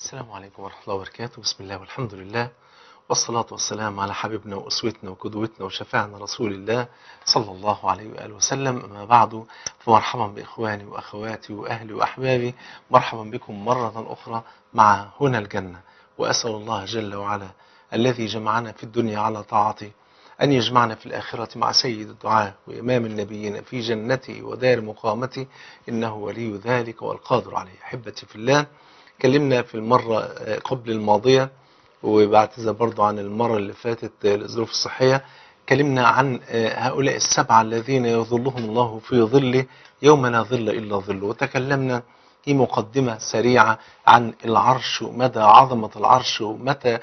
السلام عليكم ورحمة الله وبركاته بسم الله والحمد لله والصلاة والسلام على حبيبنا وأسوتنا وقدوتنا وشفاعنا رسول الله صلى الله عليه وآله وسلم أما بعد فمرحبا بإخواني وأخواتي وأهلي وأحبابي مرحبا بكم مرة أخرى مع هنا الجنة وأسأل الله جل وعلا الذي جمعنا في الدنيا على طاعته أن يجمعنا في الآخرة مع سيد الدعاء وإمام النبيين في جنته ودار مقامته إنه ولي ذلك والقادر عليه أحبتي في الله اتكلمنا في المرة قبل الماضية وبعتذر برضو عن المرة اللي فاتت الظروف الصحية اتكلمنا عن هؤلاء السبعة الذين يظلهم الله في ظله يوم لا ظل إلا ظله وتكلمنا في مقدمة سريعة عن العرش ومدى عظمة العرش ومتى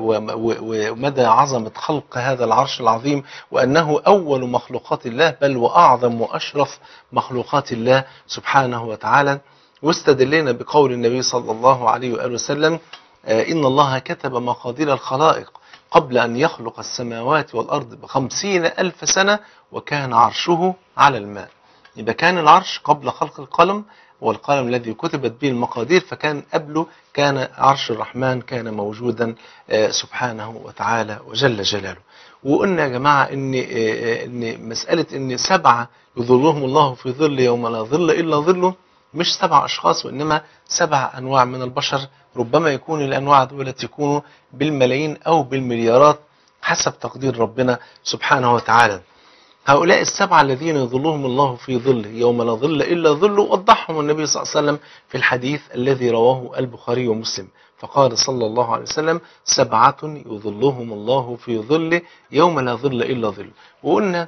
ومدى عظمة خلق هذا العرش العظيم وأنه أول مخلوقات الله بل وأعظم وأشرف مخلوقات الله سبحانه وتعالى واستدلنا بقول النبي صلى الله عليه وآله وسلم إن الله كتب مقادير الخلائق قبل أن يخلق السماوات والأرض بخمسين ألف سنة وكان عرشه على الماء يبقى كان العرش قبل خلق القلم والقلم الذي كتبت به المقادير فكان قبله كان عرش الرحمن كان موجودا سبحانه وتعالى وجل جلاله وقلنا يا جماعة إن, إن مسألة إن سبعة يظلهم الله في ظل يوم لا ظل إلا ظله مش سبع أشخاص وإنما سبع أنواع من البشر ربما يكون الأنواع دولة يكونوا بالملايين أو بالمليارات حسب تقدير ربنا سبحانه وتعالى هؤلاء السبعة الذين يظلهم الله في ظله يوم لا ظل إلا ظله وضحهم النبي صلى الله عليه وسلم في الحديث الذي رواه البخاري ومسلم فقال صلى الله عليه وسلم سبعة يظلهم الله في ظله يوم لا ظل إلا ظله وقلنا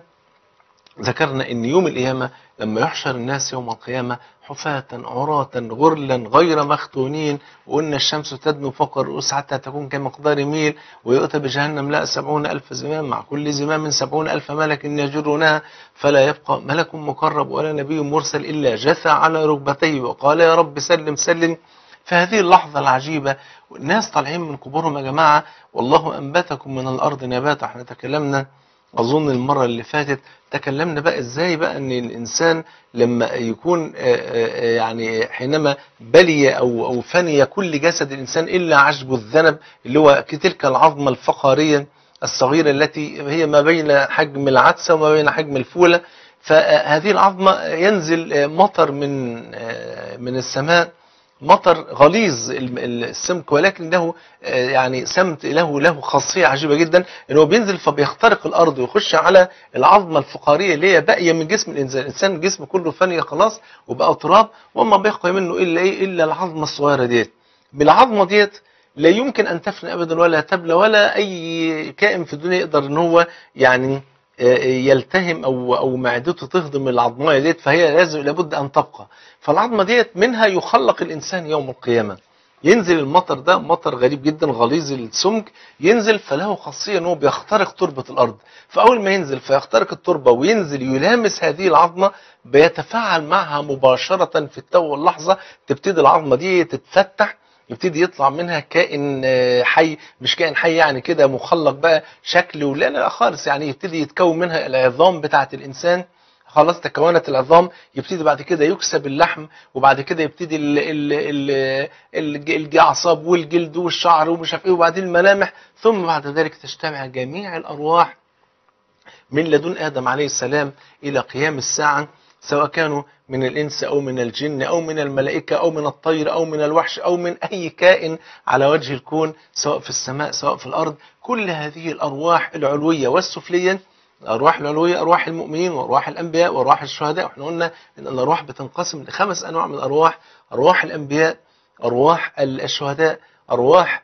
ذكرنا ان يوم القيامة لما يحشر الناس يوم القيامة حفاة عراة غرلا غير مختونين وقلنا الشمس تدنو فوق الرؤوس حتى تكون كمقدار ميل ويؤتى بجهنم لا سبعون ألف زمام مع كل زمام سبعون ألف ملك يجرونها فلا يبقى ملك مقرب ولا نبي مرسل إلا جثى على ركبتيه وقال يا رب سلم سلم في هذه اللحظة العجيبة الناس طالعين من قبورهم يا جماعة والله أنبتكم من الأرض نباتا احنا تكلمنا أظن المرة اللي فاتت تكلمنا بقى إزاي بقى أن الإنسان لما يكون يعني حينما بلي أو, أو فني كل جسد الإنسان إلا عجب الذنب اللي هو تلك العظمة الفقارية الصغيرة التي هي ما بين حجم العدسة وما بين حجم الفولة فهذه العظمة ينزل مطر من من السماء مطر غليظ السمك ولكن له يعني سمت له له خاصيه عجيبه جدا ان هو بينزل فبيخترق الارض ويخش على العظمه الفقاريه اللي هي باقيه من جسم الانسان الانسان جسمه كله فانيه خلاص وبقى تراب وما بيبقى منه الا ايه الا العظمه الصغيره ديت بالعظمه ديت لا يمكن ان تفنى ابدا ولا تبلى ولا اي كائن في الدنيا يقدر ان هو يعني يلتهم او او معدته تهضم العظمايه ديت فهي لازم لابد ان تبقى فالعظمه ديت منها يخلق الانسان يوم القيامه ينزل المطر ده مطر غريب جدا غليظ السمك ينزل فله خاصيه ان هو بيخترق تربه الارض فاول ما ينزل فيخترق التربه وينزل يلامس هذه العظمه بيتفاعل معها مباشره في التو واللحظه تبتدي العظمه دي تتفتح يبتدي يطلع منها كائن حي مش كائن حي يعني كده مخلق بقى شكل ولا لا خالص يعني يبتدي يتكون منها العظام بتاعه الانسان خلاص تكونت العظام يبتدي بعد كده يكسب اللحم وبعد كده يبتدي ال ال ال الاعصاب والجلد والشعر ومش عارف ايه وبعدين الملامح ثم بعد ذلك تجتمع جميع الارواح من لدن ادم عليه السلام الى قيام الساعه سواء كانوا من الإنس أو من الجن أو من الملائكة أو من الطير أو من الوحش أو من أي كائن على وجه الكون سواء في السماء سواء في الأرض كل هذه الأرواح العلوية والسفلية الأرواح العلوية أرواح المؤمنين وأرواح الأنبياء وأرواح الشهداء وإحنا قلنا إن الأرواح بتنقسم لخمس أنواع من الأرواح أرواح الأنبياء أرواح الشهداء أرواح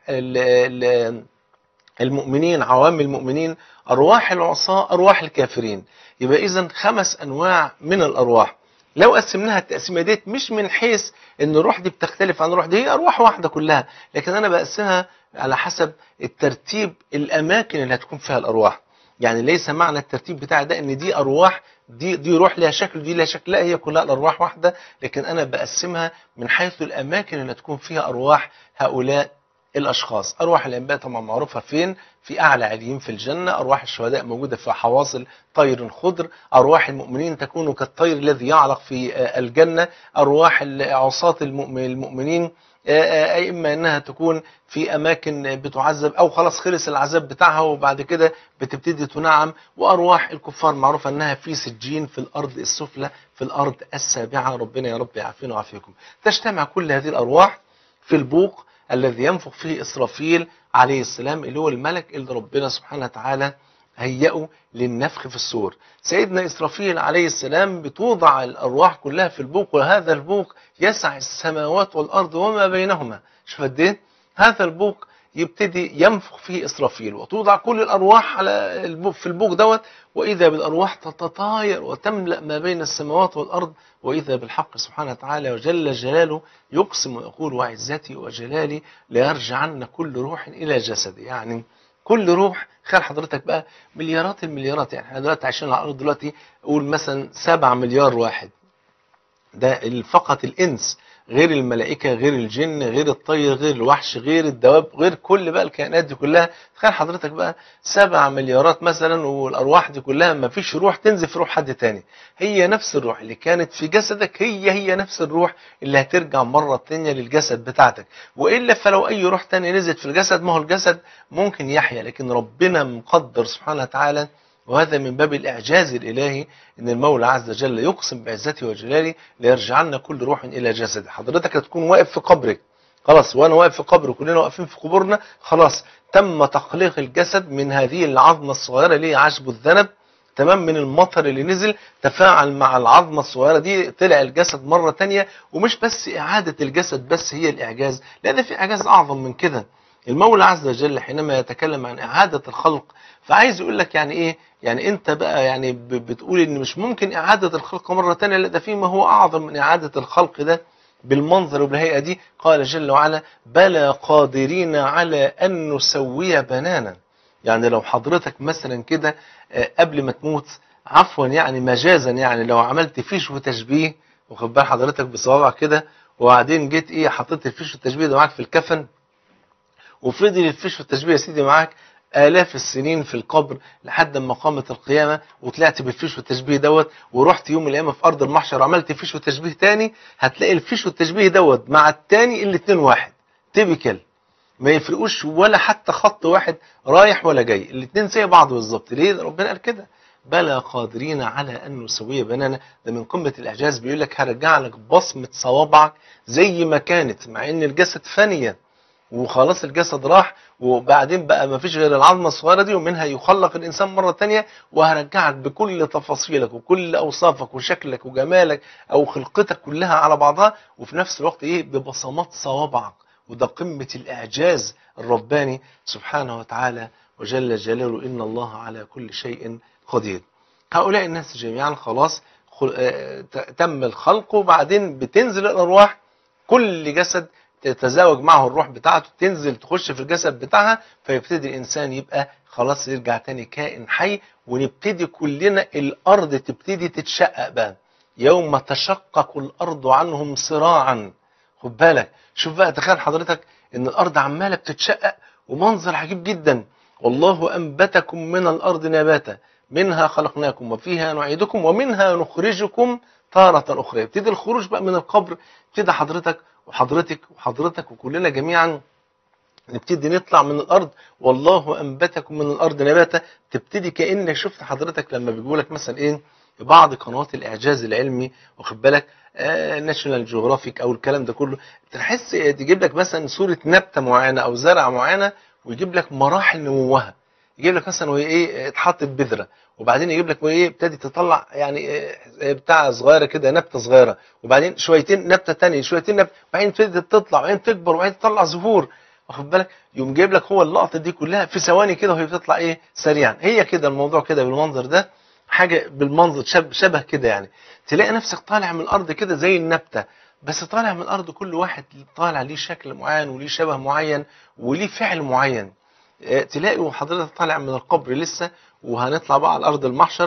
المؤمنين عوام المؤمنين أرواح العصاة أرواح الكافرين يبقى إذا خمس أنواع من الأرواح لو قسمناها التقسيمه ديت مش من حيث ان الروح دي بتختلف عن الروح دي هي ارواح واحده كلها لكن انا بقسمها على حسب الترتيب الاماكن اللي هتكون فيها الارواح يعني ليس معنى الترتيب بتاع ده ان دي ارواح دي دي روح لها شكل ودي لها شكل لا هي كلها الارواح واحده لكن انا بقسمها من حيث الاماكن اللي تكون فيها ارواح هؤلاء الاشخاص ارواح الانبياء طبعا معروفه فين في اعلى عليين في الجنه ارواح الشهداء موجوده في حواصل طير خضر ارواح المؤمنين تكون كالطير الذي يعلق في الجنه ارواح عصاة المؤمنين آه، آه، اما انها تكون في اماكن بتعذب او خلاص خلص العذاب بتاعها وبعد كده بتبتدي تنعم وارواح الكفار معروفه انها في سجين في الارض السفلى في الارض السابعه ربنا يا رب يعافينا ويعافيكم تجتمع كل هذه الارواح في البوق الذي ينفخ فيه اسرافيل عليه السلام اللي هو الملك اللي ربنا سبحانه وتعالى هيئه للنفخ في الصور سيدنا إسرافيل عليه السلام بتوضع الأرواح كلها في البوق وهذا البوق يسع السماوات والأرض وما بينهما شوف قد إيه هذا البوق يبتدي ينفخ فيه إسرافيل وتوضع كل الأرواح على البوق في البوق دوت وإذا بالأرواح تتطاير وتملأ ما بين السماوات والأرض وإذا بالحق سبحانه وتعالى وجل جلاله يقسم ويقول وعزتي وجلالي ليرجعن كل روح إلى جسدي يعني كل روح خير حضرتك بقى مليارات المليارات يعني احنا دلوقتي عايشين على الارض دلوقتي قول مثلا 7 مليار واحد ده فقط الانس غير الملائكه غير الجن غير الطير غير الوحش غير الدواب غير كل بقى الكائنات دي كلها تخيل حضرتك بقى 7 مليارات مثلا والارواح دي كلها ما فيش روح تنزل في روح حد تاني هي نفس الروح اللي كانت في جسدك هي هي نفس الروح اللي هترجع مره تانية للجسد بتاعتك والا فلو اي روح تانية نزلت في الجسد ما هو الجسد ممكن يحيا لكن ربنا مقدر سبحانه وتعالى وهذا من باب الإعجاز الإلهي إن المولى عز وجل يقسم بعزته وجلاله ليرجعن كل روح إلى جسد حضرتك هتكون واقف في قبرك خلاص وأنا واقف في قبر كلنا واقفين في قبورنا خلاص تم تخليق الجسد من هذه العظمة الصغيرة اللي هي عشب الذنب تمام من المطر اللي نزل تفاعل مع العظمة الصغيرة دي طلع الجسد مرة تانية ومش بس إعادة الجسد بس هي الإعجاز لأن في إعجاز أعظم من كده المولى عز وجل حينما يتكلم عن إعادة الخلق فعايز يقول لك يعني إيه يعني أنت بقى يعني ب- بتقول إن مش ممكن إعادة الخلق مرة تانية لا ده في ما هو أعظم من إعادة الخلق ده بالمنظر وبالهيئة دي قال جل وعلا بلى قادرين على أن نسوي بنانا يعني لو حضرتك مثلا كده آه، قبل ما تموت عفوا يعني مجازا يعني لو عملت فيش وتشبيه واخد بال حضرتك بصوابعك كده وبعدين جيت ايه حطيت الفيش والتشبيه ده معاك في الكفن وفضل الفيش والتشبيه يا سيدي معاك آلاف السنين في القبر لحد ما قامت القيامة وطلعت بالفيش والتشبيه دوت ورحت يوم من الأيام في أرض المحشر وعملت فيش وتشبيه تاني هتلاقي الفيش والتشبيه دوت مع التاني الاتنين واحد تيبيكال ما يفرقوش ولا حتى خط واحد رايح ولا جاي الاتنين زي بعض بالظبط ليه ربنا قال كده بلى قادرين على ان نسوي بنانا ده من قمه الاعجاز بيقول لك هرجع لك بصمه صوابعك زي ما كانت مع ان الجسد فانيه وخلاص الجسد راح وبعدين بقى ما فيش غير العظمه الصغيره دي ومنها يخلق الانسان مره تانية وهرجعك بكل تفاصيلك وكل اوصافك وشكلك وجمالك او خلقتك كلها على بعضها وفي نفس الوقت ايه ببصمات صوابعك وده قمه الاعجاز الرباني سبحانه وتعالى وجل جلاله ان الله على كل شيء قدير هؤلاء الناس جميعا خلاص خل... آه، ت- تم الخلق وبعدين بتنزل الارواح كل جسد تتزاوج معه الروح بتاعته تنزل تخش في الجسد بتاعها فيبتدي الانسان يبقى خلاص يرجع تاني كائن حي ونبتدي كلنا الارض تبتدي تتشقق بقى يوم تشقق الارض عنهم صراعا خد بالك شوف بقى تخيل حضرتك ان الارض عماله بتتشقق ومنظر عجيب جدا والله انبتكم من الارض نباتا منها خلقناكم وفيها نعيدكم ومنها نخرجكم تارة أخرى يبتدي الخروج بقى من القبر ابتدى حضرتك وحضرتك وحضرتك وكلنا جميعا نبتدي نطلع من الارض والله انبتكم من الارض نباتا تبتدي كانك شفت حضرتك لما بيقول لك مثلا ايه في بعض قنوات الاعجاز العلمي واخد بالك ناشونال جيوغرافيك او الكلام ده كله تحس تجيب لك مثلا صوره نبته معينه او زرعه معينه ويجيب لك مراحل نموها يجيب لك مثلا وهي ايه اتحطت بذره وبعدين يجيب لك وهي ايه ابتدت تطلع يعني إيه بتاع صغيره كده نبته صغيره وبعدين شويتين نبته ثانيه شويتين نبته وبعدين ابتدت تطلع وبعدين تكبر وبعدين تطلع زهور واخد بالك يقوم جايب لك هو اللقطه دي كلها في ثواني كده وهي بتطلع ايه سريعا هي كده الموضوع كده بالمنظر ده حاجه بالمنظر شبه, شبه كده يعني تلاقي نفسك طالع من الارض كده زي النبته بس طالع من الارض كل واحد طالع ليه شكل معين وليه شبه معين وليه فعل معين تلاقي حضرتك طالع من القبر لسه وهنطلع بقى على ارض المحشر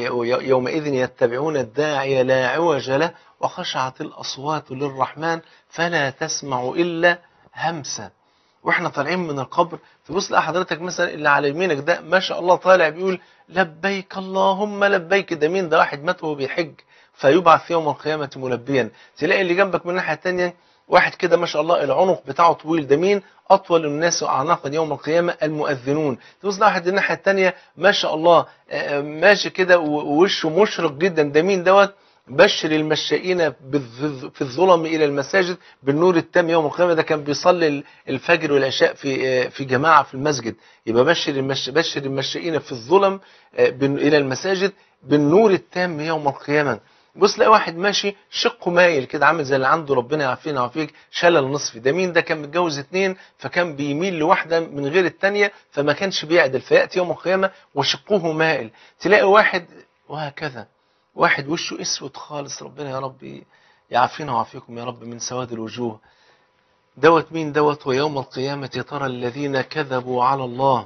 يومئذ يتبعون الداعي لا عوج له وخشعت الاصوات للرحمن فلا تسمع الا همسه واحنا طالعين من القبر تبص لقى حضرتك مثلا اللي على يمينك ده ما شاء الله طالع بيقول لبيك اللهم لبيك ده مين ده واحد مات وهو بيحج فيبعث يوم القيامة ملبيا تلاقي اللي جنبك من الناحية الثانية واحد كده ما شاء الله العنق بتاعه طويل ده مين اطول الناس اعناقا يوم القيامه المؤذنون تبص واحد الناحيه الثانيه ما شاء الله آه، ماشي كده ووشه مشرق جدا ده مين دوت بشر المشائين بالظ- في الظلم الى المساجد بالنور التام يوم القيامه ده كان بيصلي الفجر والعشاء في آه، في جماعه في المسجد يبقى بشر المش بشر المشائين في الظلم آه، بن- الى المساجد بالنور التام يوم القيامه بص تلاقي واحد ماشي شقه مايل كده عامل زي اللي عنده ربنا يعافينا ويعافيك شلل نصفي ده مين ده كان متجوز اتنين فكان بيميل لواحده من غير التانيه فما كانش بيعدل فياتي يوم القيامه وشقه مائل تلاقي واحد وهكذا واحد وشه اسود خالص ربنا يا رب يعافينا ويعافيكم يا رب من سواد الوجوه دوت مين دوت ويوم القيامة ترى الذين كذبوا على الله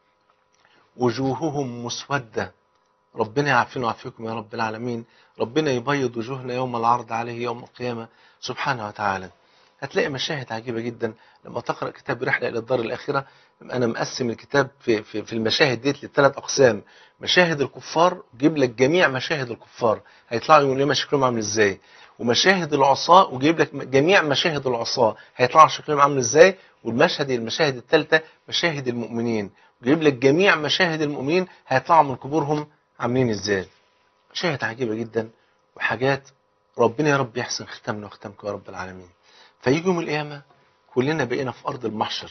وجوههم مسودة ربنا يعافينا ويعافيكم يا رب العالمين ربنا يبيض وجوهنا يوم العرض عليه يوم القيامة سبحانه وتعالى هتلاقي مشاهد عجيبة جدا لما تقرأ كتاب رحلة إلى الدار الآخرة أنا مقسم الكتاب في, في, في المشاهد ديت لثلاث أقسام مشاهد الكفار جيب لك جميع مشاهد الكفار هيطلعوا يقولوا لنا شكلهم عامل ازاي ومشاهد العصاة وجيب لك جميع مشاهد العصاة هيطلعوا شكلهم عامل ازاي والمشهد المشاهد الثالثة مشاهد المؤمنين وجيب لك جميع مشاهد المؤمنين هيطلعوا من قبورهم عاملين ازاي مشاهد عجيبة جدا وحاجات ربنا يا رب يحسن ختامنا وختامكم يا رب العالمين فيجي يوم القيامة كلنا بقينا في أرض المحشر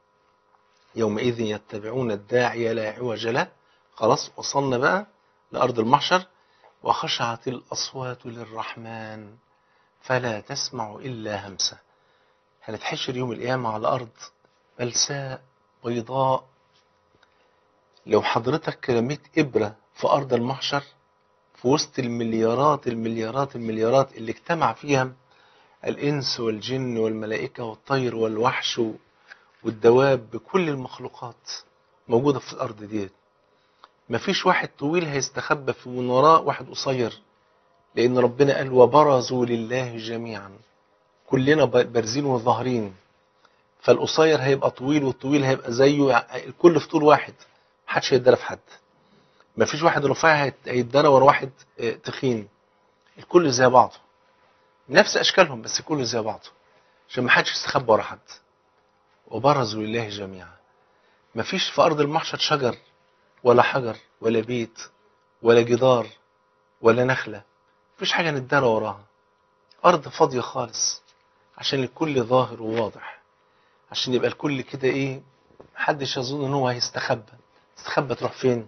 يومئذ يتبعون الداعي لا عوج له خلاص وصلنا بقى لأرض المحشر وخشعت الأصوات للرحمن فلا تسمع إلا همسة هنتحشر يوم القيامة على أرض بلساء بيضاء لو حضرتك رميت إبرة في أرض المحشر في وسط المليارات المليارات المليارات اللي اجتمع فيها الإنس والجن والملائكة والطير والوحش والدواب بكل المخلوقات موجودة في الأرض ديت مفيش واحد طويل هيستخبى في من وراه واحد قصير لأن ربنا قال وبرزوا لله جميعا كلنا بارزين وظاهرين فالقصير هيبقى طويل والطويل هيبقى زيه الكل في طول واحد محدش هيتدرى في حد مفيش واحد رفيع هيتدرى ورا واحد تخين الكل زي بعضه نفس اشكالهم بس كله زي بعضه عشان محدش يستخبى ورا حد وبرزوا لله جميعا مفيش في ارض المحشر شجر ولا حجر ولا بيت ولا جدار ولا نخلة مفيش حاجة نتدارى وراها أرض فاضية خالص عشان الكل ظاهر وواضح عشان يبقى الكل كده إيه محدش يظن إن هو هيستخبى استخبى تروح فين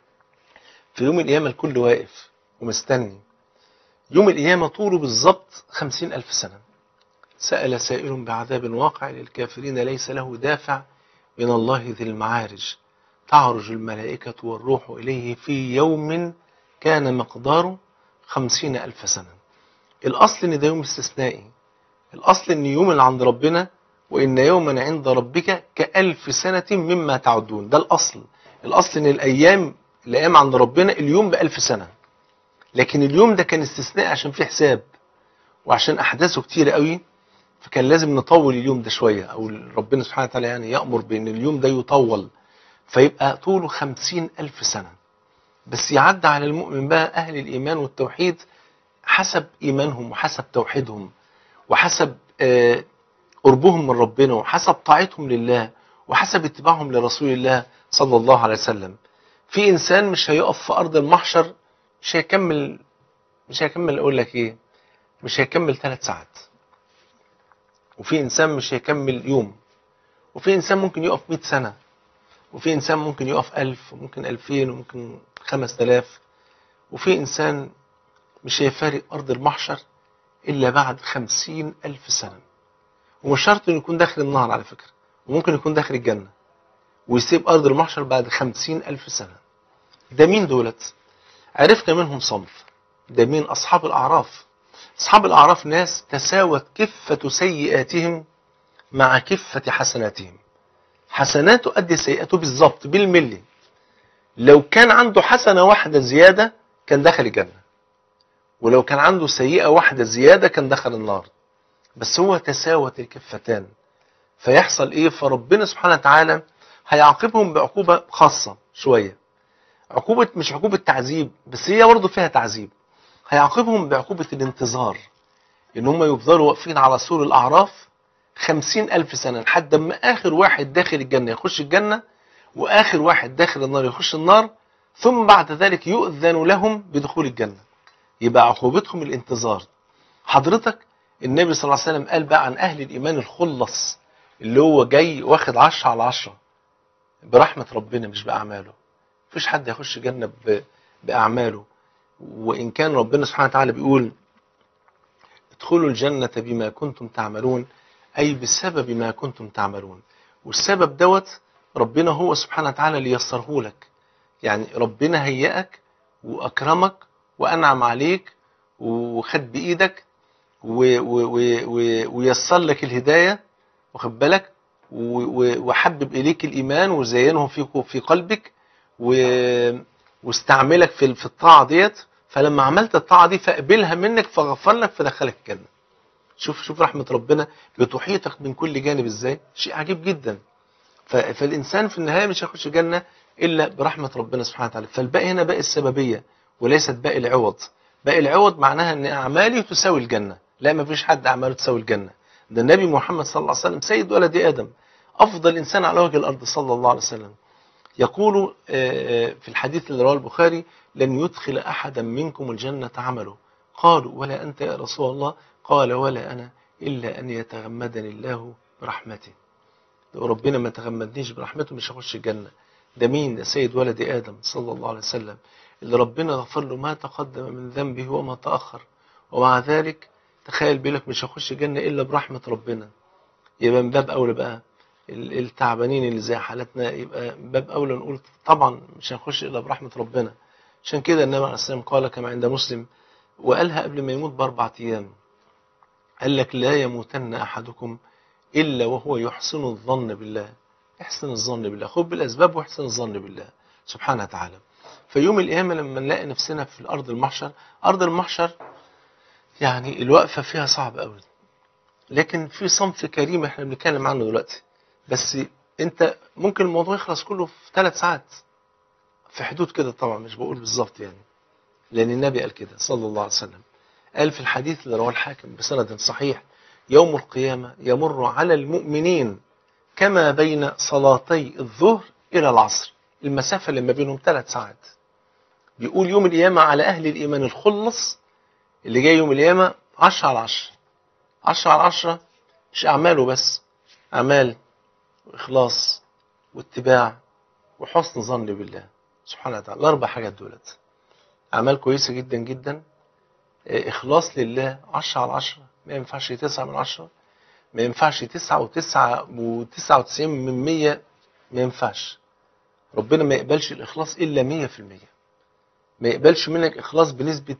في يوم القيامة الكل واقف ومستني يوم القيامة طوله بالظبط خمسين ألف سنة سأل سائل بعذاب واقع للكافرين ليس له دافع من الله ذي المعارج تعرج الملائكة والروح إليه في يوم كان مقداره خمسين ألف سنة الأصل إن ده يوم استثنائي الأصل إن يوم اللي عند ربنا وإن يوما عند ربك كألف سنة مما تعدون ده الأصل الأصل إن الأيام الأيام عند ربنا اليوم بألف سنة لكن اليوم ده كان استثناء عشان فيه حساب وعشان أحداثه كتير قوي فكان لازم نطول اليوم ده شوية أو ربنا سبحانه وتعالى يعني يأمر بأن اليوم ده يطول فيبقى طوله خمسين ألف سنة بس يعدى على المؤمن بقى أهل الإيمان والتوحيد حسب إيمانهم وحسب توحيدهم وحسب آه قربهم من ربنا وحسب طاعتهم لله وحسب اتباعهم لرسول الله صلى الله عليه وسلم في إنسان مش هيقف في أرض المحشر مش هيكمل مش هيكمل أقول لك إيه مش هيكمل ثلاث ساعات وفي إنسان مش هيكمل يوم وفي إنسان ممكن يقف 100 سنة وفي إنسان ممكن يقف ألف وممكن ألفين وممكن خمس تلاف وفي إنسان مش هيفارق أرض المحشر إلا بعد خمسين ألف سنة ومش شرط إنه يكون داخل النار على فكرة وممكن يكون داخل الجنة ويسيب أرض المحشر بعد خمسين ألف سنة ده مين دولت عرفنا منهم صنف ده مين أصحاب الأعراف أصحاب الأعراف ناس تساوت كفة سيئاتهم مع كفة حسناتهم حسناته قد سيئاته بالظبط بالملي لو كان عنده حسنة واحدة زيادة كان دخل الجنة ولو كان عنده سيئة واحدة زيادة كان دخل النار بس هو تساوت الكفتان فيحصل ايه فربنا سبحانه وتعالى هيعاقبهم بعقوبة خاصة شوية عقوبة مش عقوبة تعذيب بس هي برضه فيها تعذيب هيعاقبهم بعقوبة الانتظار ان هم يفضلوا واقفين على سور الاعراف خمسين الف سنة لحد ما اخر واحد داخل الجنة يخش الجنة واخر واحد داخل النار يخش النار ثم بعد ذلك يؤذن لهم بدخول الجنة يبقى عقوبتهم الانتظار حضرتك النبي صلى الله عليه وسلم قال بقى عن اهل الايمان الخلص اللي هو جاي واخد عشرة على عشرة برحمة ربنا مش بأعماله مفيش حد يخش جنة ب- بأعماله وإن كان ربنا سبحانه وتعالى بيقول ادخلوا الجنة بما كنتم تعملون أي بسبب ما كنتم تعملون والسبب دوت ربنا هو سبحانه وتعالى اللي يسره لك يعني ربنا هيئك وأكرمك وأنعم عليك وخد بإيدك و- و- و- و- ويسر لك الهداية واخد بالك و- و- وحبب إليك الإيمان وزينه في في قلبك و- واستعملك في في الطاعة ديت فلما عملت الطاعة دي فقبلها منك فغفر لك فدخلك الجنة شوف شوف رحمة ربنا بتحيطك من كل جانب ازاي شيء عجيب جدا ف- فالإنسان في النهاية مش هيخش الجنة إلا برحمة ربنا سبحانه وتعالى فالباقي هنا باقي السببية وليست باقي العوض باقي العوض معناها ان أعمالي تساوي الجنة لا ما فيش حد أعماله تساوي الجنة ده النبي محمد صلى الله عليه وسلم سيد ولد آدم أفضل إنسان على وجه الأرض صلى الله عليه وسلم يقول آه، آه، في الحديث اللي رواه البخاري لن يدخل أحدا منكم الجنة عمله قالوا ولا أنت يا رسول الله قال ولا أنا إلا أن يتغمدني الله برحمته لو ربنا ما تغمدنيش برحمته مش هخش الجنة ده مين ده سيد ولد آدم صلى الله عليه وسلم اللي ربنا غفر له ما تقدم من ذنبه وما تأخر ومع ذلك تخيل بيقولك مش هخش الجنة إلا برحمة ربنا يبقى من باب أولى بقى ال- التعبانين اللي زي حالتنا يبقى من باب أولى نقول طبعا مش هنخش إلا برحمة ربنا عشان كده النبي عليه الصلاة والسلام قال كما عند مسلم وقالها قبل ما يموت بأربع أيام قال لك لا يموتن أحدكم إلا وهو يحسن الظن بالله احسن الظن بالله خذ بالأسباب واحسن الظن بالله سبحانه وتعالى في يوم القيامة لما نلاقي نفسنا في الأرض المحشر أرض المحشر يعني الوقفة فيها صعب قوي لكن في صنف كريم احنا بنتكلم عنه دلوقتي بس انت ممكن الموضوع يخلص كله في ثلاث ساعات في حدود كده طبعا مش بقول بالظبط يعني لأن النبي قال كده صلى الله عليه وسلم قال في الحديث اللي رواه الحاكم بسند صحيح يوم القيامة يمر على المؤمنين كما بين صلاتي الظهر إلى العصر المسافة اللي ما بينهم ثلاث ساعات بيقول يوم القيامة على أهل الإيمان الخلص اللي جاي يوم القيامة 10 على 10 10 على 10 مش أعماله بس أعمال وإخلاص واتباع وحسن ظن بالله سبحانه وتعالى الأربع حاجات دولت أعمال كويسة جدا جدا آه، إخلاص لله 10 على 10 ما ينفعش 9 من 10 ما ينفعش 9 و9 و99 من 100 ما ينفعش ربنا ما يقبلش الإخلاص إلا 100% ما يقبلش منك إخلاص بنسبة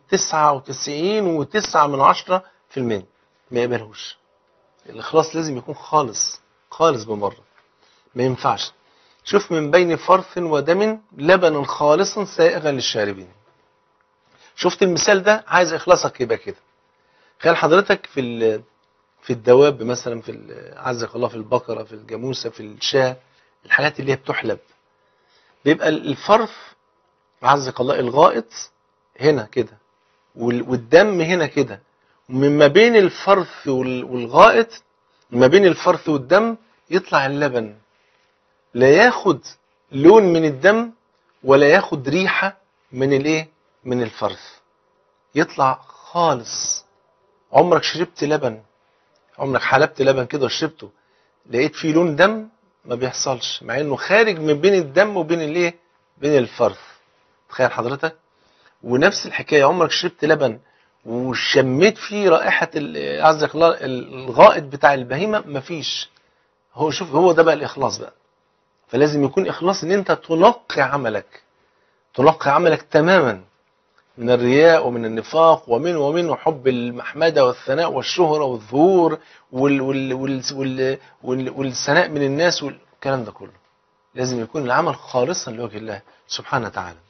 99 و9 من 10 في المية ما يقبلهوش الإخلاص لازم يكون خالص خالص بمرة ما ينفعش شوف من بين فرث ودم لبنا خالصا سائغا للشاربين شفت المثال ده عايز إخلاصك يبقى كده خيال حضرتك في ال- في الدواب مثلا في ال- عزك الله في البقرة في الجاموسة في الشاة الحاجات اللي هي بتحلب بيبقى الفرث عزك الله الغائط هنا كده وال- والدم هنا كده ومن ما بين الفرث وال- والغائط ما بين الفرث والدم يطلع اللبن لا ياخد لون من الدم ولا ياخد ريحة من الايه من الفرث يطلع خالص عمرك شربت لبن عمرك حلبت لبن كده وشربته لقيت فيه لون دم ما بيحصلش مع انه خارج من بين الدم وبين الايه بين الفرث تخيل حضرتك ونفس الحكايه عمرك شربت لبن وشميت فيه رائحه ال- عزك الله الغائط بتاع البهيمه مفيش هو شوف هو ده بقى الاخلاص بقى فلازم يكون اخلاص ان انت تنقي عملك تنقي عملك تماما من الرياء ومن النفاق ومن ومن وحب المحمدة والثناء والشهرة والظهور وال وال وال وال وال والثناء من الناس والكلام ده كله لازم يكون العمل خالصا لوجه الله سبحانه وتعالى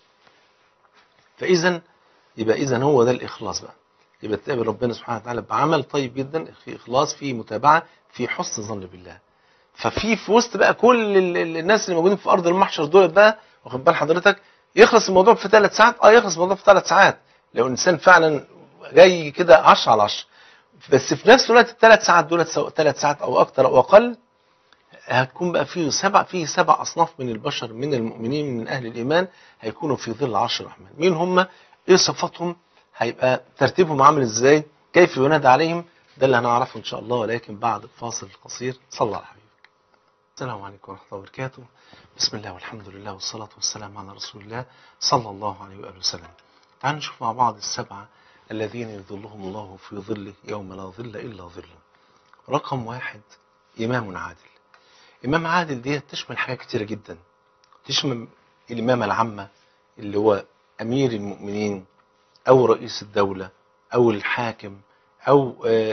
فإذا يبقى إذا هو ده الإخلاص بقى يبقى تقابل ربنا سبحانه وتعالى بعمل طيب جدا في إخلاص في متابعة في حسن ظن بالله ففي في وسط بقى كل ال- ال- الناس اللي موجودين في أرض المحشر دول بقى واخد بال حضرتك يخلص الموضوع في ثلاث ساعات اه يخلص الموضوع في ثلاث ساعات لو الانسان فعلا جاي كده 10 على 10 بس في نفس الوقت الثلاث ساعات دول سواء ثلاث ساعات او اكتر او اقل هتكون بقى فيه سبع فيه سبع اصناف من البشر من المؤمنين من اهل الايمان هيكونوا في ظل عرش الرحمن مين هم ايه صفاتهم هيبقى ترتيبهم عامل ازاي كيف ينادى عليهم ده اللي هنعرفه ان شاء الله ولكن بعد الفاصل القصير صلى على حبيبك السلام عليكم ورحمه الله وبركاته بسم الله والحمد لله والصلاه والسلام على رسول الله صلى الله عليه واله وسلم تعالوا نشوف مع بعض السبعه الذين يظلهم الله في ظله يوم لا ظل الا ظله رقم واحد امام عادل إمام عادل دي تشمل حاجات كتيرة جدا تشمل الإمامة العامة اللي هو أمير المؤمنين أو رئيس الدولة أو الحاكم أو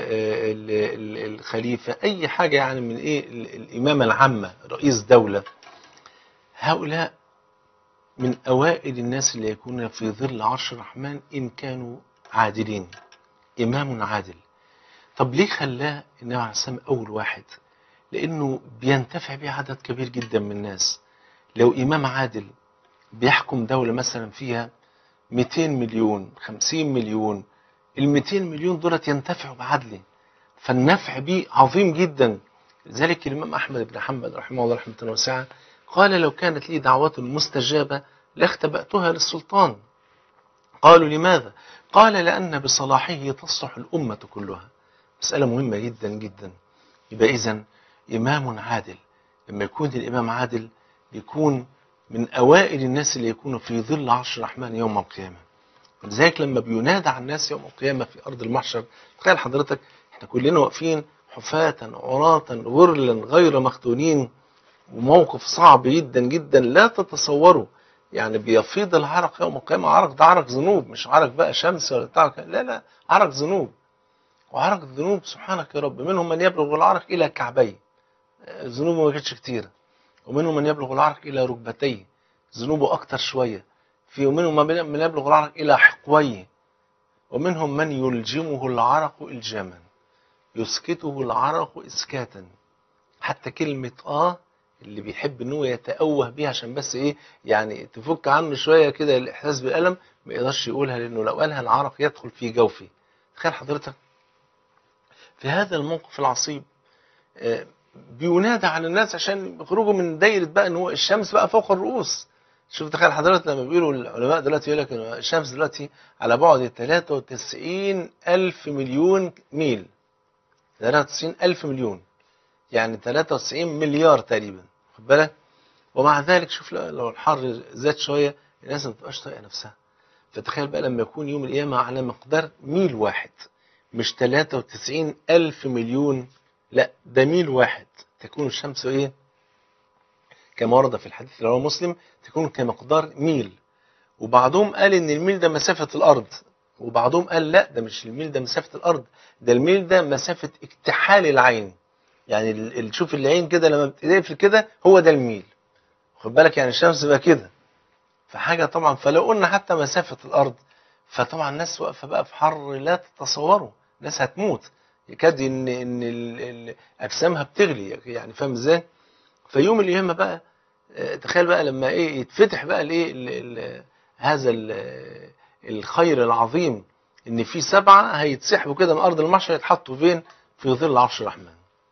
الخليفة أي حاجة يعني من إيه الإمامة العامة رئيس دولة هؤلاء من أوائل الناس اللي يكون في ظل عرش الرحمن إن كانوا عادلين إمام عادل طب ليه خلاه النبي عليه السلام أول واحد لأنه بينتفع به عدد كبير جدا من الناس لو إمام عادل بيحكم دولة مثلا فيها 200 مليون 50 مليون ال 200 مليون دولت ينتفعوا بعدله فالنفع به عظيم جدا لذلك الإمام أحمد بن حنبل رحمه الله رحمة واسعة قال لو كانت لي دعوة مستجابة لاختبأتها للسلطان قالوا لماذا؟ قال لأن بصلاحه تصلح الأمة كلها مسألة مهمة جدا جدا يبقى إذن إمام عادل لما يكون الإمام عادل يكون من أوائل الناس اللي يكونوا في ظل عرش الرحمن يوم القيامة ولذلك لما بينادى على الناس يوم القيامة في أرض المحشر تخيل حضرتك احنا كلنا واقفين حفاة عراة غرلا غير مختونين وموقف صعب جدا جدا لا تتصوروا يعني بيفيض العرق يوم القيامة عرق ده عرق ذنوب مش عرق بقى شمس ولا بتاع لا لا عرق ذنوب وعرق الذنوب سبحانك يا رب منهم من يبلغ العرق إلى كعبيه ذنوبه ما كانتش كتيرة ومنهم من يبلغ العرق إلى ركبتيه ذنوبه أكتر شوية في ومنهم من يبلغ العرق إلى حقويه ومنهم من يلجمه العرق إلجاما يسكته العرق إسكاتا حتى كلمة آه اللي بيحب ان هو يتأوه بيها عشان بس ايه يعني تفك عنه شوية كده الإحساس بالألم ما يقدرش يقولها لأنه لو قالها العرق يدخل في جوفه تخيل حضرتك في هذا الموقف العصيب آه بينادى على الناس عشان يخرجوا من دايرة بقى ان هو الشمس بقى فوق الرؤوس شوف تخيل حضرتك لما بيقولوا العلماء دلوقتي يقول لك ان الشمس دلوقتي على بعد 93 ألف مليون ميل 93 ألف مليون يعني 93 مليار تقريبا خد بالك ومع ذلك شوف لو الحر زاد شوية الناس ما بتبقاش طايقة نفسها فتخيل بقى لما يكون يوم القيامة على مقدار ميل واحد مش 93 ألف مليون لا ده ميل واحد تكون الشمس ايه كما ورد في الحديث رواه مسلم تكون كمقدار ميل وبعضهم قال ان الميل ده مسافة الارض وبعضهم قال لا ده مش الميل ده مسافة الارض ده الميل ده مسافة اكتحال العين يعني شوف العين كده لما بتقفل كده هو ده الميل خد بالك يعني الشمس بقى كده فحاجة طبعا فلو قلنا حتى مسافة الارض فطبعا الناس واقفة بقى في حر لا تتصوروا الناس هتموت يكاد ان ان اجسامها بتغلي يعني فاهم ازاي فيوم القيامه بقى تخيل بقى لما ايه يتفتح بقى الايه هذا ال الخير العظيم ان في سبعه هيتسحبوا كده من ارض المحشر يتحطوا فين في ظل عرش الرحمن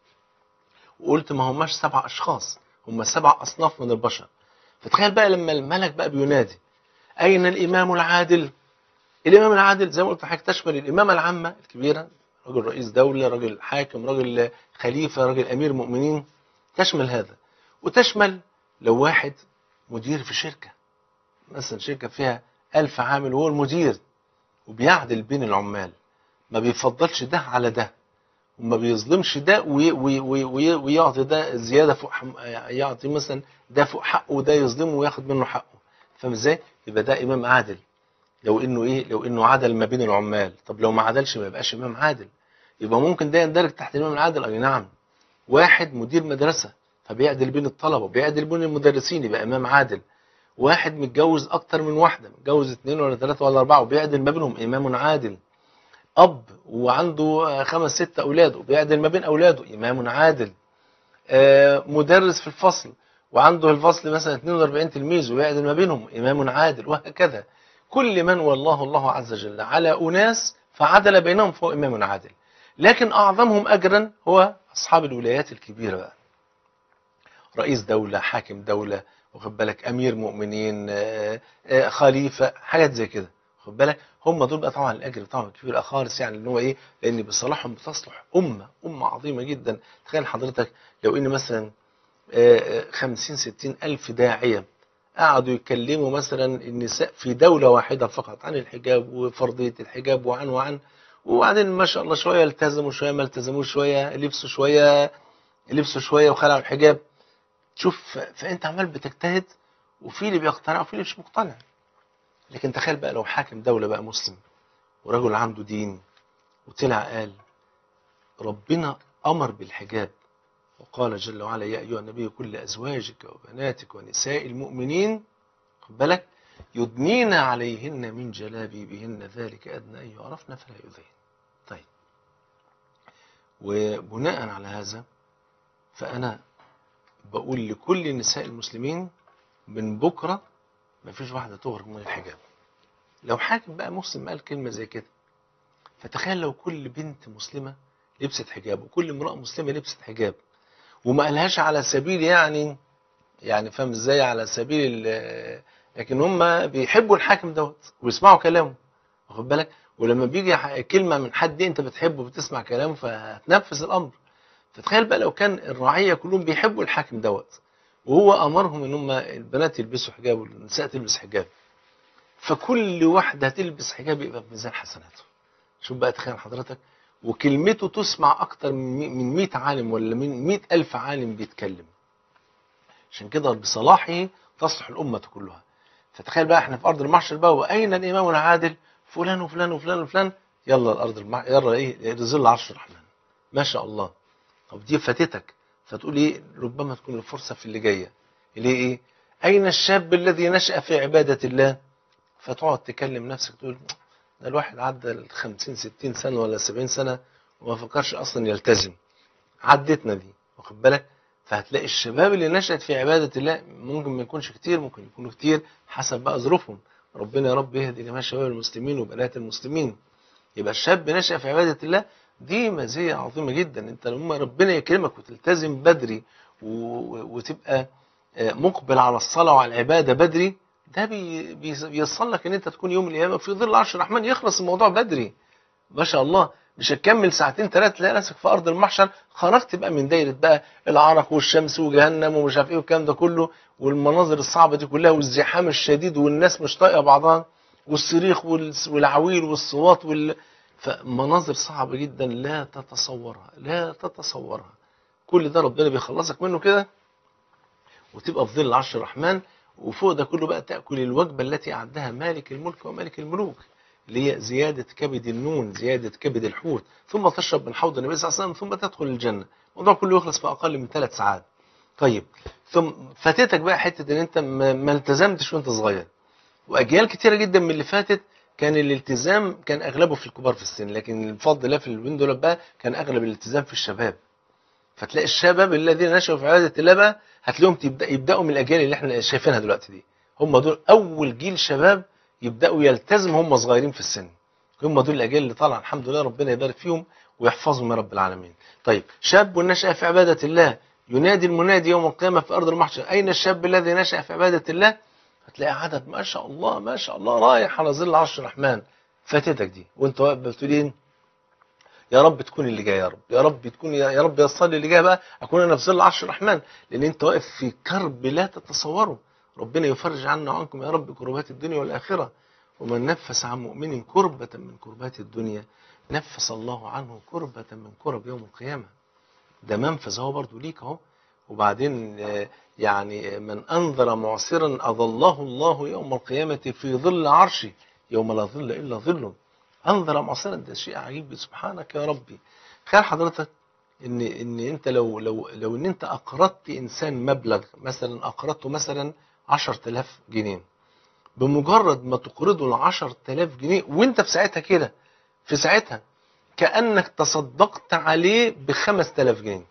وقلت ما هماش سبع اشخاص هم سبع اصناف من البشر فتخيل بقى لما الملك بقى بينادي اين الامام العادل الامام العادل زي ما قلت حضرتك تشمل الامامه العامه الكبيره راجل رئيس دولة راجل حاكم راجل خليفة راجل أمير مؤمنين تشمل هذا وتشمل لو واحد مدير في شركة مثلا شركة فيها ألف عامل وهو المدير وبيعدل بين العمال ما بيفضلش ده على ده وما بيظلمش ده ويعطي ده زيادة فوق يعطي مثلا ده فوق حقه وده يظلمه وياخد منه حقه فاهم ازاي؟ يبقى ده إمام عادل لو انه ايه لو انه عدل ما بين العمال طب لو ما عدلش ما يبقاش امام عادل يبقى ممكن ده يندرج تحت الامام العادل اي نعم واحد مدير مدرسه فبيعدل بين الطلبه بيعدل بين المدرسين يبقى امام عادل واحد متجوز اكتر من واحده متجوز اثنين ولا ثلاثه ولا اربعه وبيعدل ما بينهم امام عادل اب وعنده خمس ست اولاد وبيعدل ما بين اولاده امام عادل آه مدرس في الفصل وعنده الفصل مثلا 42 تلميذ وبيعدل ما بينهم امام عادل وهكذا كل من والله الله عز وجل على أناس فعدل بينهم فهو إمام عادل لكن اعظمهم اجرا هو اصحاب الولايات الكبيره بقى رئيس دوله حاكم دوله واخد بالك امير مؤمنين آه، آه، خليفه حاجات زي كده واخد بالك هم دول بقى طبعا الاجر بتاعهم كبير خالص يعني ان هو ايه لان بصلاحهم بتصلح امه امه عظيمه جدا تخيل حضرتك لو ان مثلا آه، آه، 50 60 الف داعيه قعدوا يتكلموا مثلا النساء في دوله واحده فقط عن الحجاب وفرضيه الحجاب وعن وعن وبعدين ما شاء الله شويه التزموا شويه ما التزموش شويه لبسوا شويه لبسوا شويه وخلعوا الحجاب شوف ف- فانت عمال بتجتهد وفي اللي بيقتنع وفي اللي مش مقتنع لكن تخيل بقى لو حاكم دولة بقى مسلم ورجل عنده دين وطلع قال ربنا أمر بالحجاب وقال جل وعلا يا أيها النبي كل أزواجك وبناتك ونساء المؤمنين خد بالك يدنين عليهن من جلابيبهن ذلك أدنى أن يعرفن فلا يؤذين طيب وبناء على هذا فأنا بقول لكل نساء المسلمين من بكرة مفيش واحدة تخرج من الحجاب لو حاكم بقى مسلم قال كلمة زي كده فتخيل لو كل بنت مسلمة لبست حجاب وكل امرأة مسلمة لبست حجاب وما قالهاش على سبيل يعني يعني فاهم ازاي على سبيل ال- لكن هم بيحبوا الحاكم دوت ويسمعوا كلامه واخد بالك ولما بيجي ح- كلمة من حد انت بتحبه بتسمع كلامه فهتنفذ الامر فتخيل بقى لو كان الرعية كلهم بيحبوا الحاكم دوت وهو امرهم ان هم البنات يلبسوا حجاب والنساء تلبس حجاب فكل واحدة تلبس حجاب يبقى في ميزان حسناته شوف بقى تخيل حضرتك وكلمته تسمع أكتر من من 100 عالم ولا من 100 ألف عالم بيتكلم عشان كده بصلاحه تصلح الأمة كلها فتخيل بقى احنا في أرض المحشر بقى وأين الإمام العادل فلان وفلان وفلان وفلان يلا الأرض المح... يلا إيه ظل عرش الرحمن ما شاء الله طب دي فاتتك فتقول إيه ربما تكون الفرصة في اللي جاية اللي هي إيه أين الشاب الذي نشأ في عبادة الله فتقعد تكلم نفسك تقول ده الواحد عدى ال 50 60 سنه ولا 70 سنه وما فكرش اصلا يلتزم عدتنا دي واخد بالك فهتلاقي الشباب اللي نشأت في عبادة الله ممكن ما يكونش كتير ممكن يكونوا كتير حسب بقى ظروفهم ربنا يا رب يهدي جميع شباب المسلمين وبنات المسلمين يبقى الشاب نشأ في عبادة الله دي مزية عظيمة جدا انت لما ربنا يكرمك وتلتزم بدري و- وتبقى آه، مقبل على الصلاة وعلى العبادة بدري ده بي- بي- بيصل لك ان انت تكون يوم القيامة في ظل عرش الرحمن يخلص الموضوع بدري ما شاء الله مش هتكمل ساعتين ثلاثة تلاقي نفسك في أرض المحشر خرجت بقى من دايرة بقى العرق والشمس وجهنم ومش عارف إيه والكلام ده كله والمناظر الصعبة دي كلها والزحام الشديد والناس مش طايقة بعضها والصريخ والس- والعويل والصوات وال فمناظر صعبة جدا لا تتصورها لا تتصورها كل ده ربنا بيخلصك منه كده وتبقى في ظل عرش الرحمن وفوق ده كله بقى تأكل الوجبة التي أعدها مالك الملك ومالك الملوك اللي هي زيادة كبد النون زيادة كبد الحوت ثم تشرب من حوض النبي صلى الله عليه وسلم ثم تدخل الجنة الموضوع كله يخلص في أقل من ثلاث ساعات طيب ثم فاتتك بقى حتة إن أنت ما ما التزمتش وأنت صغير وأجيال كتيرة جدا من اللي فاتت كان الالتزام كان أغلبه في الكبار في السن لكن بفضل الله في اليومين دول بقى كان أغلب الالتزام في الشباب فتلاقي الشباب الذين نشأوا في عبادة الله بقى هتلاقيهم تبدأ يبدأوا من الأجيال اللي احنا شايفينها دلوقتي دي هم دول أول جيل شباب يبدأوا يلتزموا هم صغيرين في السن هم دول الأجيال اللي طالعة الحمد لله ربنا يبارك فيهم ويحفظهم يا رب العالمين طيب شاب نشأ في عبادة الله ينادي المنادي يوم القيامة في أرض المحشر أين الشاب الذي نشأ في عبادة الله هتلاقي عدد ما شاء الله ما شاء الله رايح على ظل عرش الرحمن فاتتك دي وانت واقف بتقول ايه يا رب تكون اللي جاي يا رب يا رب تكون يا رب يصل لي اللي جاي بقى اكون انا في ظل عرش الرحمن لان انت واقف في كرب لا تتصوره ربنا يفرج عنا وعنكم يا رب كربات الدنيا والاخره ومن نفس عن مؤمن كربة من كربات الدنيا نفس الله عنه كربة من كرب يوم القيامة ده منفذ هو برضو ليك اهو وبعدين آه، يعني من أنذر معسرا أظله الله يوم القيامة في ظل عرشه يوم لا ظل إلا ظله أنذر معسرا ده شيء عجيب سبحانك يا ربي تخيل حضرتك ان ان انت لو لو لو ان انت اقرضت انسان مبلغ مثلا اقرضته مثلا 10000 جنيه بمجرد ما تقرضه ال 10000 جنيه وانت في ساعتها كده في ساعتها كانك تصدقت عليه ب 5000 جنيه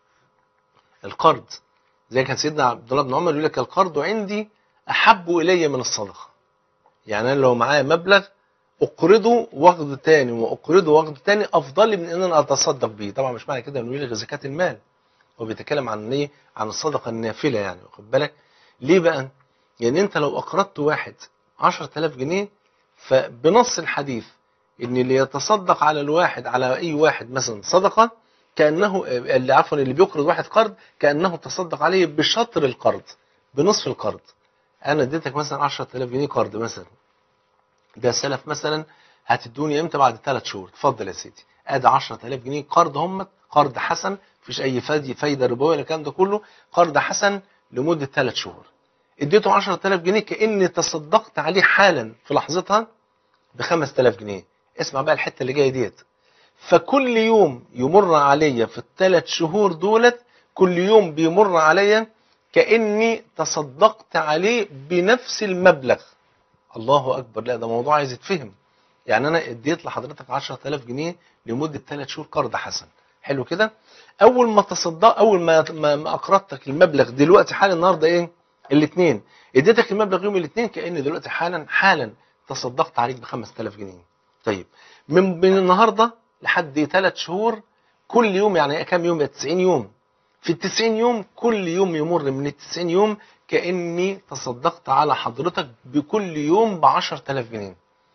القرض زي كان سيدنا عبد الله بن عمر يقول لك القرض عندي احب الي من الصدقه يعني انا لو معايا مبلغ اقرضه واخده تاني واقرضه واخده تاني افضل لي من ان انا اتصدق بيه طبعا مش معنى كده انه يلغي زكاه المال هو بيتكلم عن ايه عن الصدقه النافله يعني واخد بالك ليه بقى يعني انت لو اقرضت واحد 10000 جنيه فبنص الحديث ان اللي يتصدق على الواحد على اي واحد مثلا صدقه كانه اللي عفوا اللي بيقرض واحد قرض كانه تصدق عليه بشطر القرض بنصف القرض انا اديتك مثلا 10000 جنيه قرض مثلا ده سلف مثلا هتدوني امتى بعد ثلاث شهور اتفضل يا سيدي ادي 10000 جنيه قرض هم قرض حسن مفيش اي فايده فايده ربويه ولا الكلام ده كله قرض حسن لمده ثلاث شهور اديته 10000 جنيه كاني تصدقت عليه حالا في لحظتها ب 5000 جنيه اسمع بقى الحته اللي جايه ديت فكل يوم يمر عليا في الثلاث شهور دولت كل يوم بيمر عليا كاني تصدقت عليه بنفس المبلغ الله اكبر لا ده موضوع عايز يتفهم يعني انا اديت لحضرتك 10000 جنيه لمده 3 شهور قرض حسن حلو كده اول ما تصدق اول ما ما ما اقرضتك المبلغ دلوقتي حالا النهارده ايه الاثنين اديتك المبلغ يوم الاثنين كان دلوقتي حالا حالا تصدقت عليك ب 5000 جنيه طيب من من النهارده لحد 3 شهور كل يوم يعني كام يوم 90 يوم في ال 90 يوم كل يوم يمر من ال 90 يوم كاني تصدقت على حضرتك بكل يوم ب 10000 جنيه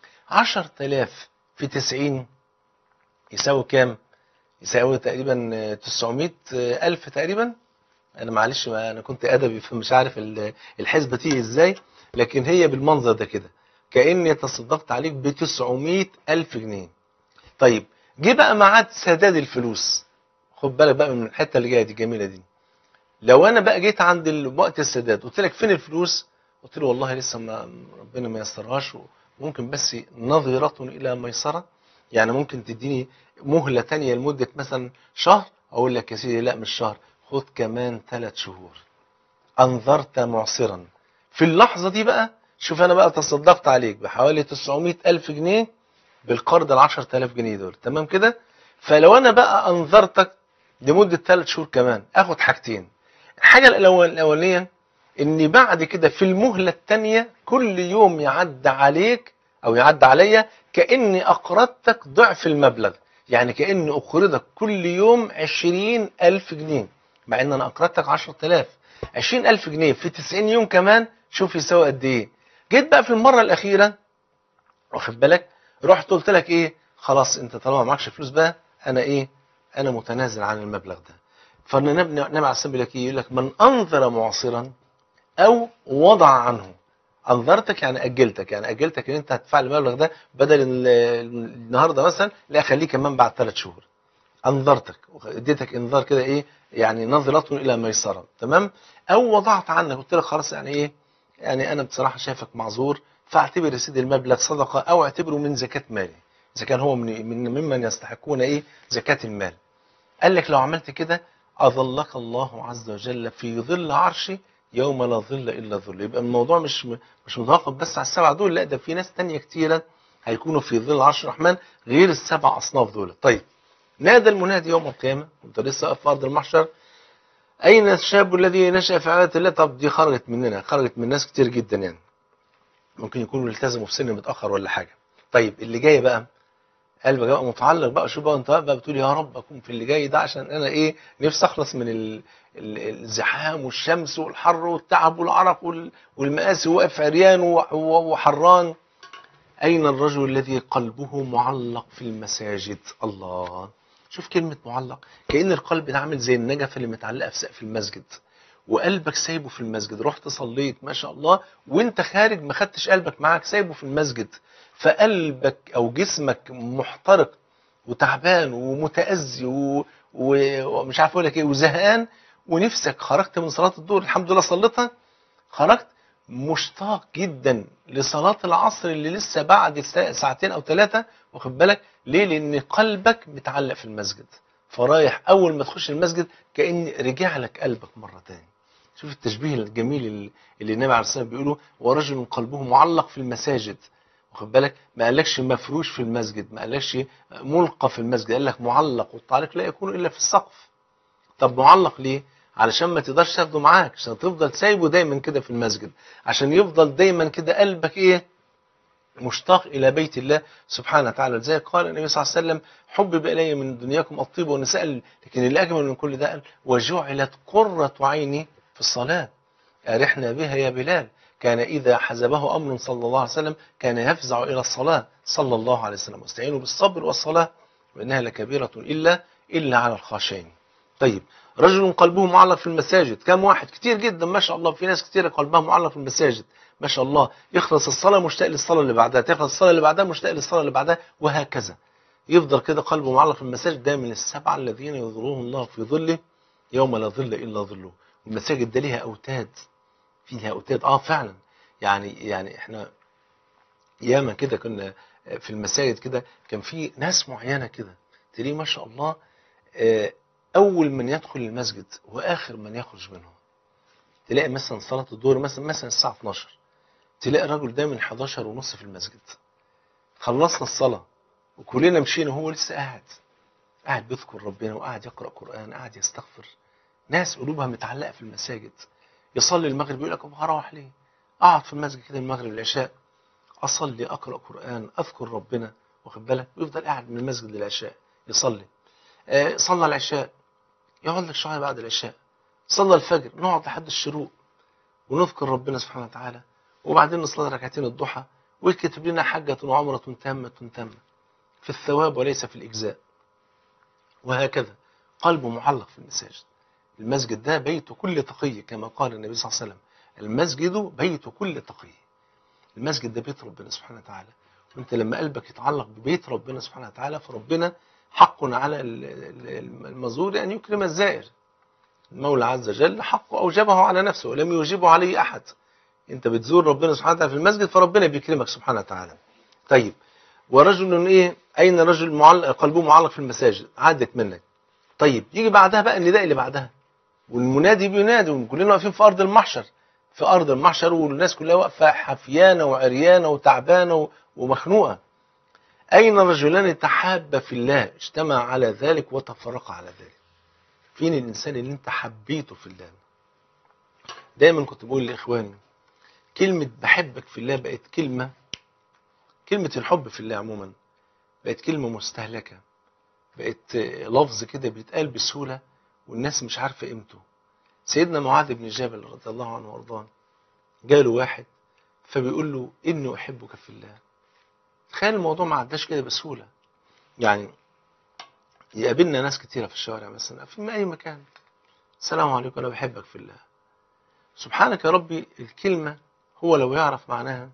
10000 في 90 يساوي كام يساوي تقريبا 900 ألف تقريبا أنا معلش ما أنا كنت أدبي فمش عارف ال- الحسبة تيجي إزاي لكن هي بالمنظر ده كده كأني تصدقت عليك ب 900 ألف جنيه طيب جه بقى ميعاد سداد الفلوس خد بالك بقى من الحتة اللي جاية دي الجميلة دي لو أنا بقى جيت عند ال- وقت السداد قلت لك فين الفلوس قلت له والله لسه ما ربنا ما يسرهاش ممكن بس نظرة إلى ميسرة يعني ممكن تديني مهلة تانية لمدة مثلا شهر أقول لك يا سيدي لا مش شهر خد كمان ثلاث شهور أنظرت معسرا في اللحظة دي بقى شوف أنا بقى تصدقت عليك بحوالي 900 ألف جنيه بالقرض ال 10000 جنيه دول تمام كده فلو أنا بقى أنظرتك لمدة ثلاث شهور كمان آخد حاجتين الحاجة الأول- الأولانية إن بعد كده في المهلة التانية كل يوم يعدي عليك أو يعدي عليا كأني أقرضتك ضعف المبلغ يعني كأني أقرضك كل يوم عشرين ألف جنيه مع إن أنا أقرضتك عشرة آلاف عشرين ألف جنيه في تسعين يوم كمان شوف يساوي قد إيه جيت بقى في المرة الأخيرة واخد بالك رحت قلت لك إيه خلاص أنت طالما معكش فلوس بقى أنا إيه أنا متنازل عن المبلغ ده فالنبي نبي عليه الصلاة لك إيه يقول لك من أنظر معصرا أو وضع عنه انظرتك يعني اجلتك يعني اجلتك ان انت هتدفع المبلغ ده بدل ال- النهارده مثلا لا خليه كمان بعد ثلاث شهور انظرتك اديتك انذار كده ايه يعني نظرة الى ميسرة تمام او وضعت عنك قلت لك خلاص يعني ايه يعني انا بصراحه شايفك معذور فاعتبر يا سيدي المبلغ صدقه او اعتبره من زكاه مالي اذا كان هو من من ممن يستحقون ايه زكاه المال قال لك لو عملت كده اظلك الله عز وجل في ظل عرشه يوم لا ظل الا ظل يبقى الموضوع مش مش متوقف بس على السبعه دول لا ده في ناس تانية كتيره هيكونوا في ظل عرش الرحمن غير السبع اصناف دول طيب نادى المنادي يوم القيامه وانت لسه واقف في ارض المحشر اين الشاب الذي نشا في عباده الله طب دي خرجت مننا خرجت من ناس كتير جدا يعني ممكن يكونوا التزموا في سن متاخر ولا حاجه طيب اللي جاي بقى قلبك بقى متعلق بقى شوف بقى انت بقى بتقول يا رب اكون في اللي جاي ده عشان انا ايه نفسي اخلص من ال- ال- الزحام والشمس والحر والتعب والعرق وال- والمآسي واقف عريان و- و- وحران أين الرجل الذي قلبه معلق في المساجد الله شوف كلمة معلق كأن القلب ده عامل زي النجفة اللي متعلقة في سقف المسجد وقلبك سايبه في المسجد رحت صليت ما شاء الله وانت خارج ما خدتش قلبك معاك سايبه في المسجد فقلبك او جسمك محترق وتعبان ومتأذي و- و- ومش عارف اقول لك ايه وزهقان ونفسك خرجت من صلاة الظهر الحمد لله صليتها خرجت مشتاق جدا لصلاة العصر اللي لسه بعد سا- ساعتين او ثلاثة واخد بالك ليه لان قلبك متعلق في المسجد فرايح اول ما تخش المسجد كأن رجع لك قلبك مرة تاني شوف التشبيه الجميل اللي اللي النبي عليه الصلاة والسلام بيقوله ورجل قلبه معلق في المساجد واخد بالك ما قالكش مفروش في المسجد ما قالكش ملقى في المسجد قال لك معلق والتعليق لا يكون الا في السقف طب معلق ليه علشان ما تقدرش تاخده معاك عشان تفضل سايبه دايما كده في المسجد عشان يفضل دايما كده قلبك ايه مشتاق إلى بيت الله سبحانه وتعالى زي قال النبي صلى الله عليه وسلم حبب إلي من دنياكم الطيب والنساء لكن اللي أجمل من كل ده قال وجعلت قرة عيني في الصلاة أرحنا بها يا بلال كان إذا حزبه أمر صلى الله عليه وسلم كان يفزع إلى الصلاة صلى الله عليه وسلم واستعينوا بالصبر والصلاة وإنها لكبيرة إلا إلا على الخاشعين طيب رجل قلبه معلق في المساجد كم واحد كتير جدا ما شاء الله في ناس كتير قلبها معلق في المساجد ما شاء الله يخلص الصلاة مشتاق للصلاة اللي بعدها تخلص الصلاة اللي بعدها مشتاق للصلاة اللي بعدها وهكذا يفضل كده قلبه معلق في المساجد ده من السبعة الذين يظلهم الله في ظله يوم لا ظل إلا ظله والمساجد ده ليها أوتاد فيها أوتاد آه فعلا يعني يعني احنا ياما كده كنا في المساجد كده كان في ناس معينة كده تلاقيه ما شاء الله آه، أول من يدخل المسجد وآخر من يخرج منه تلاقي مثلا صلاة الظهر مثلا مثلا الساعة 12 تلاقي الراجل ده من 11 ونص في المسجد خلصنا الصلاة وكلنا مشينا وهو لسه قاعد قاعد بيذكر ربنا وقاعد يقرأ قرآن قاعد يستغفر ناس قلوبها متعلقة في المساجد يصلي المغرب يقول لك هروح ليه اقعد في المسجد كده المغرب العشاء اصلي اقرا قران اذكر ربنا واخد بالك ويفضل قاعد من المسجد للعشاء يصلي آه صلى العشاء يقعد لك شويه بعد العشاء صلى الفجر نقعد لحد الشروق ونذكر ربنا سبحانه وتعالى وبعدين نصلي ركعتين الضحى ويكتب لنا حجة وعمرة تامة تامة في الثواب وليس في الإجزاء وهكذا قلبه معلق في المساجد المسجد ده بيت كل تقي كما قال النبي صلى الله عليه وسلم المسجد بيت كل تقي المسجد ده بيت ربنا سبحانه وتعالى وانت لما قلبك يتعلق ببيت ربنا سبحانه وتعالى فربنا حق على ال- ال- المزور أن يكرم الزائر المولى عز وجل حقه أوجبه على نفسه ولم يوجبه عليه أحد انت بتزور ربنا سبحانه وتعالى في المسجد فربنا بيكرمك سبحانه وتعالى طيب ورجل ايه اين رجل معلق قلبه معلق في المساجد عدت منك طيب يجي بعدها بقى النداء اللي بعدها والمنادي بينادي وكلنا واقفين في ارض المحشر في ارض المحشر والناس كلها واقفه حفيانه وعريانه وتعبانه و- ومخنوقه اين رجلان تحابا في الله اجتمع على ذلك وتفرقا على ذلك فين الانسان اللي انت حبيته في الله دايما كنت بقول لاخواني كلمه بحبك في الله بقت كلمه كلمه الحب في الله عموما بقت كلمه مستهلكه بقت لفظ كده بيتقال بسهوله والناس مش عارفه قيمته سيدنا معاذ بن جبل رضي الله عنه وارضاه جاله واحد فبيقول له اني احبك في الله تخيل الموضوع ما عداش كده بسهوله يعني يقابلنا ناس كتيره في الشوارع مثلا في اي مكان السلام عليكم انا بحبك في الله سبحانك يا ربي الكلمه هو لو يعرف معناها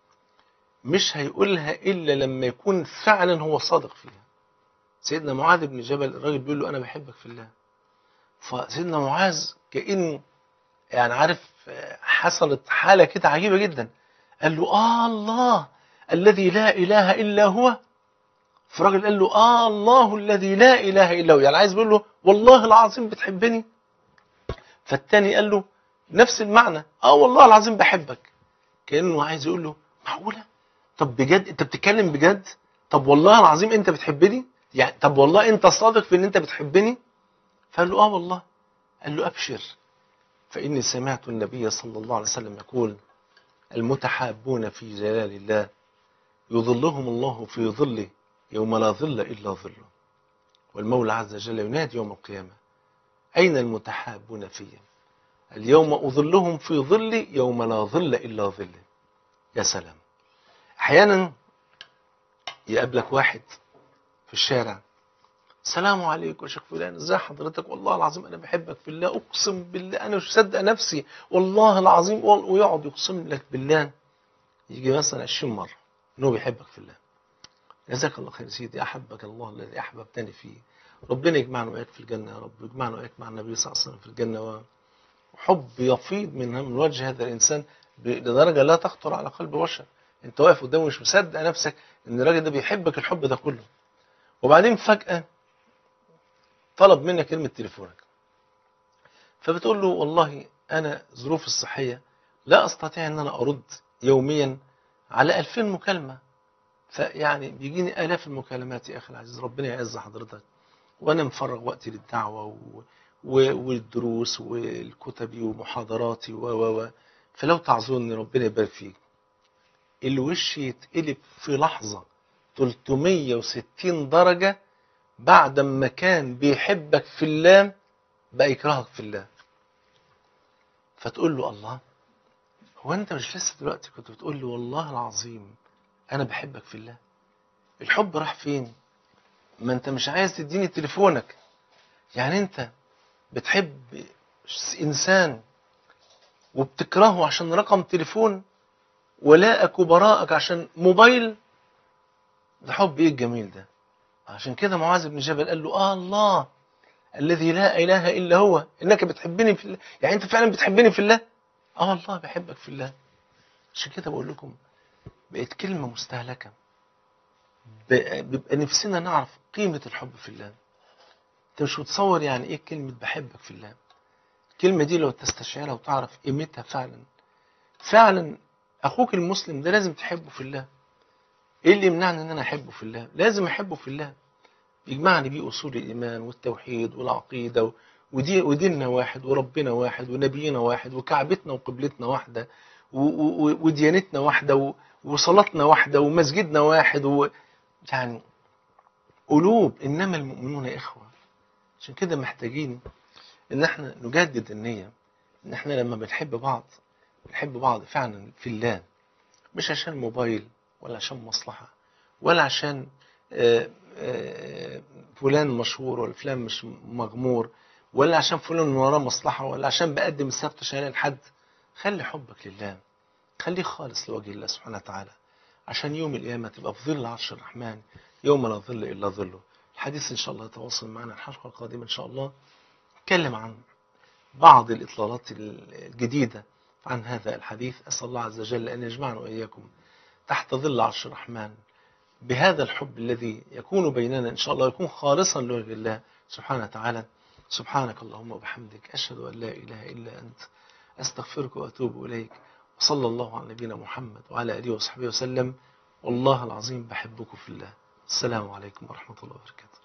مش هيقولها الا لما يكون فعلا هو صادق فيها سيدنا معاذ بن جبل الراجل بيقول له انا بحبك في الله فسيدنا معاذ كانه يعني عارف آه، حصلت حاله كده عجيبه جدا قال له اه الله الذي لا اله الا هو فالراجل قال له اه الله الذي لا اله الا هو يعني عايز بيقول له والله العظيم بتحبني فالتاني قال له نفس المعنى اه والله العظيم بحبك كانه عايز يقول له معقوله طب بجد انت بتتكلم بجد طب والله العظيم انت بتحبني يعني طب والله انت صادق في ان انت بتحبني فقال له اه والله قال له ابشر فاني سمعت النبي صلى الله عليه وسلم يقول المتحابون في جلال الله يظلهم الله في ظله يوم لا ظل الا ظله والمولى عز وجل ينادي يوم القيامه اين المتحابون فيه اليوم اظلهم في ظلي يوم لا ظل الا ظله يا سلام احيانا يقابلك واحد في الشارع السلام عليكم يا شيخ فلان ازي حضرتك والله العظيم انا بحبك في الله اقسم بالله انا مش مصدق نفسي والله العظيم وال- ويقعد يقسم لك بالله يجي مثلا 20 مره انه بيحبك في الله جزاك الله خير يا سيدي احبك الله الذي احببتني فيه ربنا يجمعنا واياك في الجنه يا رب ويجمعنا واياك مع النبي صلى الله عليه وسلم في الجنه و- وحب يفيض من من وجه هذا الانسان ب- لدرجه لا تخطر على قلب بشر انت واقف قدامه مش مصدق نفسك ان الراجل ده بيحبك الحب ده كله وبعدين فجاه طلب منك كلمة تليفونك فبتقول له والله أنا ظروفي الصحية لا أستطيع أن أنا أرد يوميا على 2000 مكالمة فيعني بيجيني آلاف المكالمات يا أخي العزيز ربنا يعز حضرتك وأنا مفرغ وقتي للدعوة و... و... والدروس والكتبي ومحاضراتي و و و فلو تعذرني ربنا يبارك فيك الوش يتقلب في لحظة 360 درجة بعد ما كان بيحبك في الله بقى يكرهك في الله فتقول له الله هو انت مش لسه دلوقتي كنت بتقول له والله العظيم انا بحبك في الله الحب راح فين ما انت مش عايز تديني تليفونك يعني انت بتحب انسان وبتكرهه عشان رقم تليفون ولاءك وبراءك عشان موبايل ده حب ايه الجميل ده عشان كده معاذ بن جبل قال له اه الله الذي لا اله الا هو انك بتحبني في الله يعني انت فعلا بتحبني في الله اه الله بحبك في الله عشان كده بقول لكم بقت كلمه مستهلكه بيبقى نفسنا نعرف قيمه الحب في الله انت مش متصور يعني ايه كلمه بحبك في الله الكلمه دي لو تستشعرها وتعرف قيمتها فعلا فعلا اخوك المسلم ده لازم تحبه في الله ايه اللي يمنعني ان انا احبه في الله لازم احبه في الله يجمعني بيه اصول الايمان والتوحيد والعقيده ودي وديننا واحد وربنا واحد ونبينا واحد وكعبتنا وقبلتنا واحده وديانتنا واحده وصلاتنا واحده ومسجدنا واحد و يعني قلوب انما المؤمنون اخوه عشان كده محتاجين ان احنا نجدد النيه ان احنا لما بنحب بعض بنحب بعض فعلا في الله مش عشان موبايل ولا عشان مصلحة ولا عشان آآ آآ فلان مشهور ولا فلان مش مغمور ولا عشان فلان من وراه مصلحة ولا عشان بقدم السبت شهادة لحد خلي حبك لله خليه خالص لوجه الله سبحانه وتعالى عشان يوم القيامة تبقى في ظل عرش الرحمن يوم لا ظل إلا ظله الحديث إن شاء الله يتواصل معنا الحلقة القادمة إن شاء الله نتكلم عن بعض الإطلالات الجديدة عن هذا الحديث أسأل الله عز وجل أن يجمعنا وإياكم تحت ظل عرش الرحمن بهذا الحب الذي يكون بيننا إن شاء الله يكون خالصا لوجه الله سبحانه وتعالى سبحانك اللهم وبحمدك أشهد أن لا إله إلا أنت أستغفرك وأتوب إليك وصلى الله على نبينا محمد وعلى آله وصحبه وسلم والله العظيم بحبكم في الله السلام عليكم ورحمة الله وبركاته